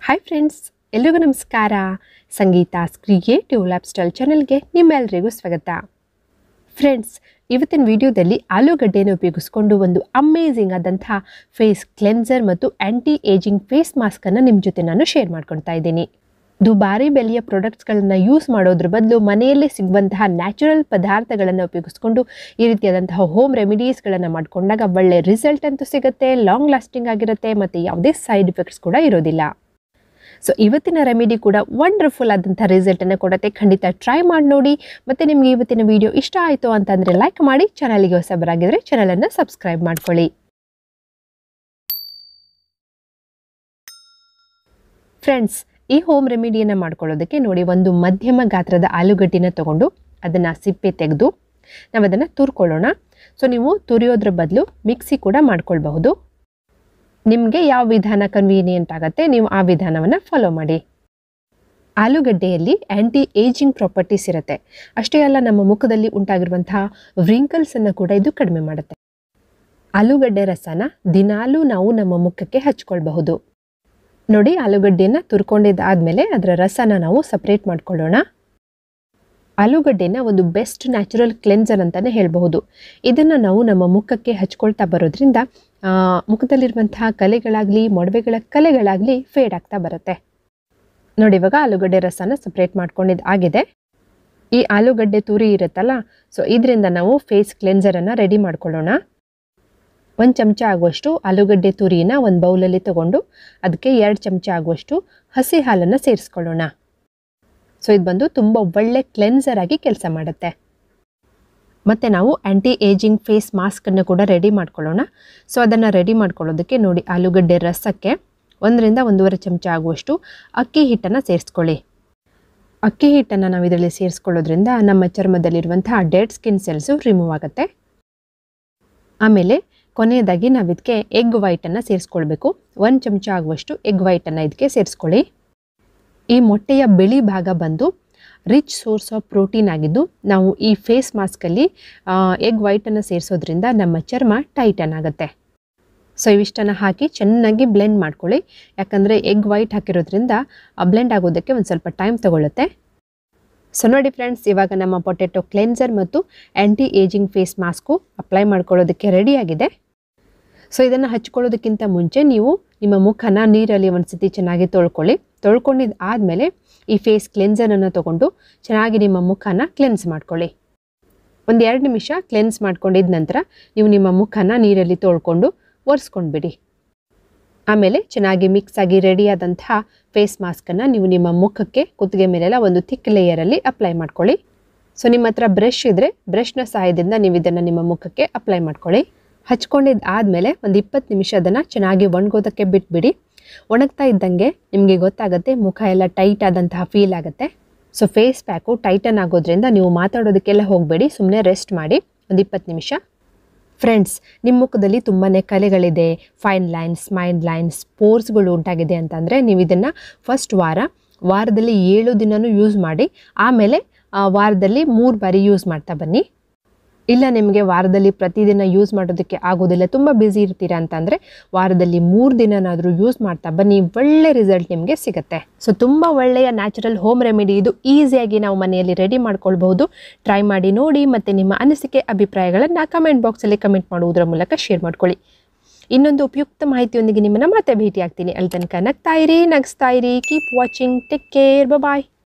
hi friends ಎಲ್ರಿಗೂ ನಮಸ್ಕಾರ ಸಂಗೀತಾಸ್ creative lab style ಚಾನಲ್ಗೆ ನಿಮ್ಮೆಲ್ಲರಿಗೂ ಸ್ವಾಗತ ಫ್ರೆಂಡ್ಸ್ ಇವತ್ತಿನ ವಿಡಿಯೋದಲ್ಲಿ ಆಲೂಗಡ್ಡೆಯನ್ನು ಉಪಯೋಗಿಸ್ಕೊಂಡು ಒಂದು ಅಮೇಝಿಂಗ್ ಆದಂಥ ಫೇಸ್ ಕ್ಲೆನ್ಸರ್ ಮತ್ತು ಆ್ಯಂಟಿ ಏಜಿಂಗ್ ಫೇಸ್ ಮಾಸ್ಕನ್ನು ನಿಮ್ಮ ಜೊತೆ ನಾನು ಶೇರ್ ಮಾಡ್ಕೊಳ್ತಾ ಇದ್ದೀನಿ ದುಬಾರಿ ಬೆಲೆಯ ಪ್ರಾಡಕ್ಟ್ಸ್ಗಳನ್ನು ಯೂಸ್ ಮಾಡೋದ್ರ ಬದಲು ಮನೆಯಲ್ಲೇ ಸಿಗುವಂತಹ ನ್ಯಾಚುರಲ್ ಪದಾರ್ಥಗಳನ್ನು ಉಪಯೋಗಿಸ್ಕೊಂಡು ಈ ರೀತಿಯಾದಂತಹ ಹೋಮ್ ರೆಮಿಡೀಸ್ಗಳನ್ನು ಮಾಡಿಕೊಂಡಾಗ ಒಳ್ಳೆ ರಿಸಲ್ಟ್ ಅಂತೂ ಸಿಗುತ್ತೆ ಲಾಂಗ್ ಲಾಸ್ಟಿಂಗ್ ಆಗಿರುತ್ತೆ ಮತ್ತು ಯಾವುದೇ ಸೈಡ್ ಎಫೆಕ್ಟ್ಸ್ ಕೂಡ ಇರೋದಿಲ್ಲ ಸೊ ಇವತ್ತಿನ ರೆಮಿಡಿ ಕೂಡ ವಂಡರ್ಫುಲ್ ಆದಂಥ ರಿಸಲ್ಟನ್ನು ಕೊಡುತ್ತೆ ಖಂಡಿತ ಟ್ರೈ ಮಾಡಿ ನೋಡಿ ಮತ್ತು ನಿಮಗೆ ಇವತ್ತಿನ ವಿಡಿಯೋ ಇಷ್ಟ ಆಯಿತು ಅಂತಂದರೆ ಲೈಕ್ ಮಾಡಿ ಚಾನಲಿಗೆ ಹೊಸಬರಾಗಿದ್ದರೆ ಚಾನಲನ್ನು ಸಬ್ಸ್ಕ್ರೈಬ್ ಮಾಡ್ಕೊಳ್ಳಿ ಫ್ರೆಂಡ್ಸ್ ಈ ಹೋಮ್ ರೆಮಿಡಿಯನ್ನು ಮಾಡ್ಕೊಳ್ಳೋದಕ್ಕೆ ನೋಡಿ ಒಂದು ಮಧ್ಯಮ ಗಾತ್ರದ ಆಲೂಗಡ್ಡಿನ ತಗೊಂಡು ಅದನ್ನು ಸಿಪ್ಪೆ ತೆಗೆದು ನಾವು ಅದನ್ನು ತುರ್ಕೊಳ್ಳೋಣ ಸೊ ನೀವು ತುರಿಯೋದ್ರ ಬದಲು ಮಿಕ್ಸಿ ಕೂಡ ಮಾಡ್ಕೊಳ್ಬಹುದು ನಿಮಗೆ ಯಾವ ವಿಧಾನ ಕನ್ವೀನಿಯೆಂಟ್ ಆಗುತ್ತೆ ನೀವು ಆ ವಿಧಾನವನ್ನು ಫಾಲೋ ಮಾಡಿ ಆಲೂಗಡ್ಡೆಯಲ್ಲಿ ಆ್ಯಂಟಿ ಏಜಿಂಗ್ ಪ್ರಾಪರ್ಟೀಸ್ ಇರುತ್ತೆ ಅಷ್ಟೇ ಅಲ್ಲ ನಮ್ಮ ಮುಖದಲ್ಲಿ ಉಂಟಾಗಿರುವಂತಹ ವ್ರಿಂಕಲ್ಸನ್ನು ಕೂಡ ಇದು ಕಡಿಮೆ ಮಾಡುತ್ತೆ ಆಲೂಗಡ್ಡೆ ರಸನ ದಿನಾಲೂ ನಾವು ನಮ್ಮ ಮುಖಕ್ಕೆ ಹಚ್ಕೊಳ್ಬಹುದು ನೋಡಿ ಆಲೂಗಡ್ಡೆನ ತುರ್ಕೊಂಡಿದ್ದಾದಮೇಲೆ ಅದರ ರಸನ ನಾವು ಸಪ್ರೇಟ್ ಮಾಡ್ಕೊಳ್ಳೋಣ ಆಲೂಗಡ್ಡೆನ ಒಂದು ಬೆಸ್ಟ್ ನ್ಯಾಚುರಲ್ ಕ್ಲೆನ್ಸರ್ ಅಂತಲೇ ಹೇಳಬಹುದು ಇದನ್ನು ನಾವು ನಮ್ಮ ಮುಖಕ್ಕೆ ಹಚ್ಕೊಳ್ತಾ ಬರೋದ್ರಿಂದ ಮುಖದಲ್ಲಿರುವಂತಹ ಕಲೆಗಳಾಗಲಿ ಮೊಡವೆಗಳ ಕಲೆಗಳಾಗಲಿ ಫೇಡ್ ಆಗ್ತಾ ಬರುತ್ತೆ ನೋಡಿ ಇವಾಗ ಆಲೂಗಡ್ಡೆ ರಸನ ಸಪ್ರೇಟ್ ಮಾಡ್ಕೊಂಡಿದ್ದು ಆಗಿದೆ ಈ ಆಲೂಗಡ್ಡೆ ತುರಿ ಇರುತ್ತಲ್ಲ ಸೊ ಇದರಿಂದ ನಾವು ಫೇಸ್ ಕ್ಲೆನ್ಸರನ್ನು ರೆಡಿ ಮಾಡ್ಕೊಳ್ಳೋಣ ಒಂದು ಚಮಚ ಆಗುವಷ್ಟು ಆಲೂಗಡ್ಡೆ ತುರಿನ ಒಂದು ಬೌಲಲ್ಲಿ ತಗೊಂಡು ಅದಕ್ಕೆ ಎರಡು ಚಮಚ ಆಗುವಷ್ಟು ಹಸಿ ಹಾಲನ್ನು ಸೇರಿಸ್ಕೊಳ್ಳೋಣ ಸೊ ಇದು ಬಂದು ತುಂಬ ಒಳ್ಳೆ ಕ್ಲೆನ್ಸರ್ ಆಗಿ ಕೆಲಸ ಮಾಡುತ್ತೆ ಮತ್ತು ನಾವು ಆ್ಯಂಟಿ ಏಜಿಂಗ್ ಫೇಸ್ ಮಾಸ್ಕನ್ನು ಕೂಡ ರೆಡಿ ಮಾಡ್ಕೊಳ್ಳೋಣ ಸೊ ಅದನ್ನು ರೆಡಿ ಮಾಡ್ಕೊಳ್ಳೋದಕ್ಕೆ ನೋಡಿ ಆಲೂಗಡ್ಡೆ ರಸಕ್ಕೆ ಒಂದರಿಂದ ಒಂದೂವರೆ ಚಮಚ ಆಗುವಷ್ಟು ಅಕ್ಕಿ ಹಿಟ್ಟನ್ನು ಸೇರಿಸ್ಕೊಳ್ಳಿ ಅಕ್ಕಿ ಹಿಟ್ಟನ್ನು ನಾವು ಇದರಲ್ಲಿ ಸೇರಿಸ್ಕೊಳ್ಳೋದ್ರಿಂದ ನಮ್ಮ ಚರ್ಮದಲ್ಲಿರುವಂತಹ ಡೆಡ್ ಸ್ಕಿನ್ ಸೆಲ್ಸು ರಿಮೂವ್ ಆಗುತ್ತೆ ಆಮೇಲೆ ಕೊನೆಯದಾಗಿ ನಾವು ಇದಕ್ಕೆ ಎಗ್ ವೈಟನ್ನು ಸೇರಿಸ್ಕೊಳ್ಬೇಕು ಒಂದು ಚಮಚ ಆಗುವಷ್ಟು ಎಗ್ ವೈಟನ್ನು ಇದಕ್ಕೆ ಸೇರಿಸ್ಕೊಳ್ಳಿ ಈ ಮೊಟ್ಟೆಯ ಬಿಳಿ ಭಾಗ ಬಂದು ರಿಚ್ ಸೋರ್ಸ್ ಆಫ್ ಪ್ರೋಟೀನ್ ಆಗಿದ್ದು ನಾವು ಈ ಫೇಸ್ ಮಾಸ್ಕಲ್ಲಿ ಎಗ್ ವೈಟನ್ನು ಸೇರಿಸೋದ್ರಿಂದ ನಮ್ಮ ಚರ್ಮ ಟೈಟನ್ ಆಗುತ್ತೆ ಸೊ ಇವಿಷ್ಟನ್ನು ಹಾಕಿ ಚೆನ್ನಾಗಿ ಬ್ಲೆಂಡ್ ಮಾಡ್ಕೊಳ್ಳಿ ಯಾಕಂದರೆ ಎಗ್ ವೈಟ್ ಹಾಕಿರೋದ್ರಿಂದ ಬ್ಲೆಂಡ್ ಆಗೋದಕ್ಕೆ ಒಂದು ಸ್ವಲ್ಪ ಟೈಮ್ ತಗೊಳ್ಳುತ್ತೆ ಸೊ ನೋಡಿ ಫ್ರೆಂಡ್ಸ್ ಇವಾಗ ನಮ್ಮ ಪೊಟೆಟೊ ಕ್ಲೆನ್ಸರ್ ಮತ್ತು anti ageing face mask apply ಮಾಡ್ಕೊಳ್ಳೋದಕ್ಕೆ ರೆಡಿಯಾಗಿದೆ ಸೊ ಇದನ್ನು ಹಚ್ಕೊಳ್ಳೋದಕ್ಕಿಂತ ಮುಂಚೆ ನೀವು ನಿಮ್ಮ ಮುಖನ ನೀರಲ್ಲಿ ಒಂದು ಸತಿ ಚೆನ್ನಾಗಿ ತೊಳ್ಕೊಳ್ಳಿ ತೊಳ್ಕೊಂಡಿದ್ದು ಆದಮೇಲೆ ಈ ಫೇಸ್ ಕ್ಲೆನ್ಸರನ್ನು ತೊಗೊಂಡು ಚೆನ್ನಾಗಿ ನಿಮ್ಮ ಮುಖನ ಕ್ಲೆನ್ಸ್ ಮಾಡ್ಕೊಳ್ಳಿ ಒಂದು ಎರಡು ನಿಮಿಷ ಕ್ಲೆನ್ಸ್ ಮಾಡ್ಕೊಂಡಿದ ನಂತರ ನೀವು ನಿಮ್ಮ ಮುಖನ ನೀರಲ್ಲಿ ತೊಳ್ಕೊಂಡು ಒರೆಸ್ಕೊಂಡ್ಬಿಡಿ ಆಮೇಲೆ ಚೆನ್ನಾಗಿ ಮಿಕ್ಸ್ ಆಗಿ ರೆಡಿಯಾದಂತಹ ಫೇಸ್ ಮಾಸ್ಕನ್ನು ನೀವು ನಿಮ್ಮ ಮುಖಕ್ಕೆ ಕುತ್ತಿಗೆ ಮೇಲೆಲ್ಲ ಒಂದು ಥಿಕ್ ಲೇಯರಲ್ಲಿ ಅಪ್ಲೈ ಮಾಡ್ಕೊಳ್ಳಿ ಸೊ ನಿಮ್ಮ ಹತ್ರ ಬ್ರಷ್ ಇದ್ದರೆ ಬ್ರಷ್ನ ಸಹಾಯದಿಂದ ನೀವು ಇದನ್ನು ನಿಮ್ಮ ಮುಖಕ್ಕೆ ಅಪ್ಲೈ ಮಾಡ್ಕೊಳ್ಳಿ ಹಚ್ಕೊಂಡಿದ್ದು ಆದಮೇಲೆ ಒಂದು ಇಪ್ಪತ್ತು ನಿಮಿಷ ಅದನ್ನು ಚೆನ್ನಾಗಿ ಒಣಗೋದಕ್ಕೆ ಬಿಟ್ಬಿಡಿ ಒಣಗ್ತಾ ಇದ್ದಂಗೆ ನಿಮಗೆ ಗೊತ್ತಾಗುತ್ತೆ ಮುಖ ಎಲ್ಲ ಟೈಟ್ ಆದಂತಹ ಫೀಲ್ ಆಗುತ್ತೆ ಸೊ ಫೇಸ್ ಪ್ಯಾಕು ಟೈಟನ್ ಆಗೋದ್ರಿಂದ ನೀವು ಮಾತಾಡೋದಕ್ಕೆಲ್ಲ ಹೋಗಬೇಡಿ ಸುಮ್ಮನೆ ರೆಸ್ಟ್ ಮಾಡಿ ಒಂದು ಇಪ್ಪತ್ತು ನಿಮಿಷ ಫ್ರೆಂಡ್ಸ್ ನಿಮ್ಮ ಮುಖದಲ್ಲಿ ತುಂಬಾ ಕಲೆಗಳಿದೆ ಫೈನ್ ಲೈನ್ಸ್ ಸ್ಮೈಲ್ ಲೈನ್ಸ್ ಸ್ಪೋರ್ಸ್ಗಳು ಉಂಟಾಗಿದೆ ಅಂತಂದರೆ ನೀವು ಇದನ್ನು ಫಸ್ಟ್ ವಾರ ವಾರದಲ್ಲಿ ಏಳು ದಿನವೂ ಯೂಸ್ ಮಾಡಿ ಆಮೇಲೆ ವಾರದಲ್ಲಿ ಮೂರು ಬಾರಿ ಯೂಸ್ ಮಾಡ್ತಾ ಬನ್ನಿ ಇಲ್ಲ ನಿಮಗೆ ವಾರದಲ್ಲಿ ಪ್ರತಿದಿನ ಯೂಸ್ ಮಾಡೋದಕ್ಕೆ ಆಗೋದಿಲ್ಲ ತುಂಬ ಬ್ಯುಸಿ ಇರ್ತೀರಾ ಅಂತಂದರೆ ವಾರದಲ್ಲಿ ಮೂರು ದಿನನಾದರೂ ಯೂಸ್ ಮಾಡ್ತಾ ಬನ್ನಿ ಒಳ್ಳೆ ರಿಸಲ್ಟ್ ನಿಮಗೆ ಸಿಗುತ್ತೆ ಸೊ ತುಂಬ ಒಳ್ಳೆಯ ನ್ಯಾಚುರಲ್ ಹೋಮ್ ರೆಮಿಡಿ ಇದು ಈಸಿಯಾಗಿ ನಾವು ಮನೆಯಲ್ಲಿ ರೆಡಿ ಮಾಡ್ಕೊಳ್ಬಹುದು ಟ್ರೈ ಮಾಡಿ ನೋಡಿ ಮತ್ತು ನಿಮ್ಮ ಅನಿಸಿಕೆ ಅಭಿಪ್ರಾಯಗಳನ್ನು ಕಮೆಂಟ್ ಬಾಕ್ಸಲ್ಲಿ ಕಮೆಂಟ್ ಮಾಡುವುದರ ಮೂಲಕ ಶೇರ್ ಮಾಡ್ಕೊಳ್ಳಿ ಇನ್ನೊಂದು ಉಪಯುಕ್ತ ಮಾಹಿತಿಯೊಂದಿಗೆ ನಿಮ್ಮನ್ನು ಮತ್ತೆ ಭೇಟಿ ಆಗ್ತೀನಿ ಅಲ್ಲಿ ತನಕ ನಗ್ತಾ ಇರಿ ನಗಿಸ್ತಾ ಇರಿ ಕೀಪ್ ವಾಚಿಂಗ್ ಟೇಕ್ ಕೇರ್ ಬಾಯ್